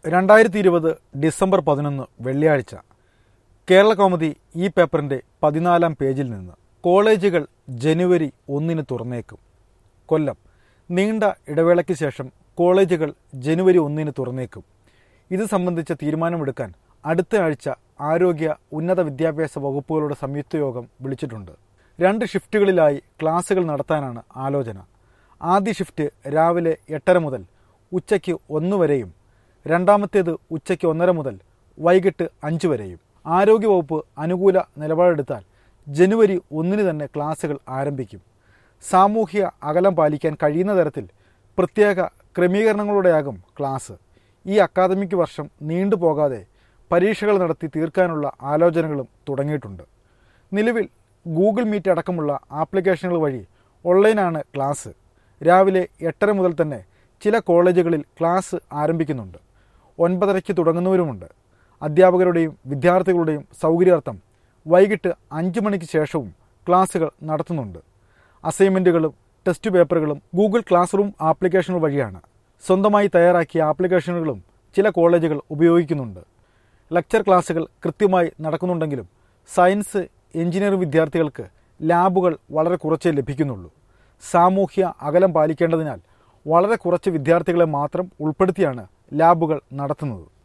രണ്ടായിരത്തി ഇരുപത് ഡിസംബർ പതിനൊന്ന് വെള്ളിയാഴ്ച കേരള കൗമുദി ഈ പേപ്പറിന്റെ പതിനാലാം പേജിൽ നിന്ന് കോളേജുകൾ ജനുവരി ഒന്നിന് തുറന്നേക്കും കൊല്ലം നീണ്ട ഇടവേളയ്ക്ക് ശേഷം കോളേജുകൾ ജനുവരി ഒന്നിന് തുറന്നേക്കും ഇത് സംബന്ധിച്ച തീരുമാനമെടുക്കാൻ അടുത്ത ആഴ്ച ആരോഗ്യ ഉന്നത വിദ്യാഭ്യാസ വകുപ്പുകളുടെ സംയുക്ത യോഗം വിളിച്ചിട്ടുണ്ട് രണ്ട് ഷിഫ്റ്റുകളിലായി ക്ലാസുകൾ നടത്താനാണ് ആലോചന ആദ്യ ഷിഫ്റ്റ് രാവിലെ എട്ടര മുതൽ ഉച്ചയ്ക്ക് ഒന്ന് വരെയും രണ്ടാമത്തേത് ഉച്ചയ്ക്ക് ഒന്നര മുതൽ വൈകിട്ട് അഞ്ച് വരെയും ആരോഗ്യവകുപ്പ് അനുകൂല നിലപാടെടുത്താൽ ജനുവരി ഒന്നിന് തന്നെ ക്ലാസുകൾ ആരംഭിക്കും സാമൂഹ്യ അകലം പാലിക്കാൻ കഴിയുന്ന തരത്തിൽ പ്രത്യേക ക്രമീകരണങ്ങളോടെയാകും ക്ലാസ് ഈ അക്കാദമിക് വർഷം നീണ്ടുപോകാതെ പരീക്ഷകൾ നടത്തി തീർക്കാനുള്ള ആലോചനകളും തുടങ്ങിയിട്ടുണ്ട് നിലവിൽ ഗൂഗിൾ മീറ്റ് അടക്കമുള്ള ആപ്ലിക്കേഷനുകൾ വഴി ഓൺലൈനാണ് ക്ലാസ് രാവിലെ എട്ടര മുതൽ തന്നെ ചില കോളേജുകളിൽ ക്ലാസ് ആരംഭിക്കുന്നുണ്ട് ഒൻപതരയ്ക്ക് തുടങ്ങുന്നവരുമുണ്ട് അധ്യാപകരുടെയും വിദ്യാർത്ഥികളുടെയും സൗകര്യാർത്ഥം വൈകിട്ട് അഞ്ച് മണിക്ക് ശേഷവും ക്ലാസുകൾ നടത്തുന്നുണ്ട് അസൈൻമെൻറ്റുകളും ടെസ്റ്റ് പേപ്പറുകളും ഗൂഗിൾ ക്ലാസ് റൂം ആപ്ലിക്കേഷനുകൾ വഴിയാണ് സ്വന്തമായി തയ്യാറാക്കിയ ആപ്ലിക്കേഷനുകളും ചില കോളേജുകൾ ഉപയോഗിക്കുന്നുണ്ട് ലെക്ചർ ക്ലാസുകൾ കൃത്യമായി നടക്കുന്നുണ്ടെങ്കിലും സയൻസ് എഞ്ചിനീയറിംഗ് വിദ്യാർത്ഥികൾക്ക് ലാബുകൾ വളരെ കുറച്ചേ ലഭിക്കുന്നുള്ളൂ സാമൂഹ്യ അകലം പാലിക്കേണ്ടതിനാൽ വളരെ കുറച്ച് വിദ്യാർത്ഥികളെ മാത്രം ഉൾപ്പെടുത്തിയാണ് ലാബുകൾ നടത്തുന്നത്